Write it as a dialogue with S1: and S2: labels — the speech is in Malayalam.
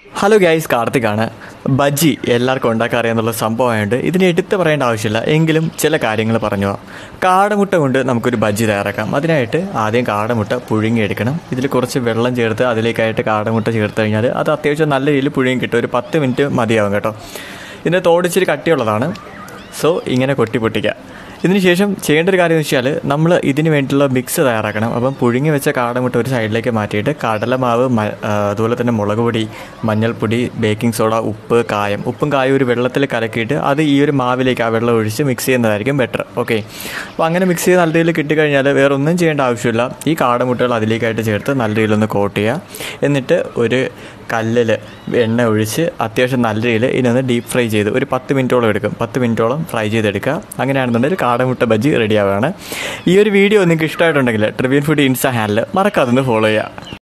S1: ഹലോ ഗൈസ് കാർത്തികാണ് ബജ്ജി എല്ലാവർക്കും ഉണ്ടാക്കാൻ അറിയാന്നുള്ള സംഭവമായതുകൊണ്ട് ഇതിന് എടുത്ത് പറയേണ്ട ആവശ്യമില്ല എങ്കിലും ചില കാര്യങ്ങൾ പറഞ്ഞു പോവാം കാടമുട്ട കൊണ്ട് നമുക്കൊരു ബജ്ജി തയ്യാറാക്കാം അതിനായിട്ട് ആദ്യം കാടമുട്ട പുഴുങ്ങിയെടുക്കണം ഇതിൽ കുറച്ച് വെള്ളം ചേർത്ത് അതിലേക്കായിട്ട് കാടമുട്ട ചേർത്ത് കഴിഞ്ഞാൽ അത് അത്യാവശ്യം നല്ല രീതിയിൽ പുഴുങ്ങി കിട്ടും ഒരു പത്ത് മിനിറ്റ് മതിയാവും കേട്ടോ ഇതിൻ്റെ തോടിച്ചിരി കട്ടിയുള്ളതാണ് സോ ഇങ്ങനെ കൊട്ടി പൊട്ടിക്കുക ഇതിനുശേഷം ചെയ്യേണ്ട ഒരു കാര്യം എന്ന് വെച്ചാൽ നമ്മൾ ഇതിന് വേണ്ടിയിട്ടുള്ള മിക്സ് തയ്യാറാക്കണം അപ്പം പുഴുങ്ങി വെച്ച കാടമുട്ട ഒരു സൈഡിലേക്ക് മാറ്റിയിട്ട് കടലമാവ് മ ആ, അതുപോലെ തന്നെ മുളക് പൊടി മഞ്ഞൾപ്പൊടി ബേക്കിംഗ് സോഡ ഉപ്പ് കായം ഉപ്പും കായും ഒരു വെള്ളത്തിൽ കലക്കിയിട്ട് അത് ഈ ഒരു മാവിലേക്ക് ആ വെള്ളം ഒഴിച്ച് മിക്സ് ചെയ്യുന്നതായിരിക്കും ബെറ്റർ ഓക്കെ അപ്പോൾ അങ്ങനെ മിക്സ് ചെയ്ത് നല്ല രീതിയിൽ കിട്ടിക്കഴിഞ്ഞാൽ വേറെ ഒന്നും ചെയ്യേണ്ട ആവശ്യമില്ല ഈ കാടമുട്ടകൾ അതിലേക്കായിട്ട് ചേർത്ത് നല്ല രീതിയിലൊന്ന് കോട്ട് ചെയ്യുക എന്നിട്ട് ഒരു കല്ലിൽ എണ്ണ ഒഴിച്ച് അത്യാവശ്യം നല്ല രീതിയിൽ ഇതിനൊന്ന് ഡീപ്പ് ഫ്രൈ ചെയ്ത് ഒരു പത്ത് മിനിറ്റോളം എടുക്കും പത്ത് മിനിറ്റോളം ഫ്രൈ ചെയ്തെടുക്കുക അങ്ങനെയാണെന്നുണ്ടെങ്കിൽ കാടമുട്ട ബജ്ജി റെഡി ആവുകയാണ് ഈ ഒരു വീഡിയോ നിങ്ങൾക്ക് ഇഷ്ടമായിട്ടുണ്ടെങ്കിൽ ട്രിവ്യൻ ഫുഡ് ഇൻസ്റ്റാ ഹാൻഡിൽ മറക്കാതെ ഒന്ന് ഫോളോ ചെയ്യുക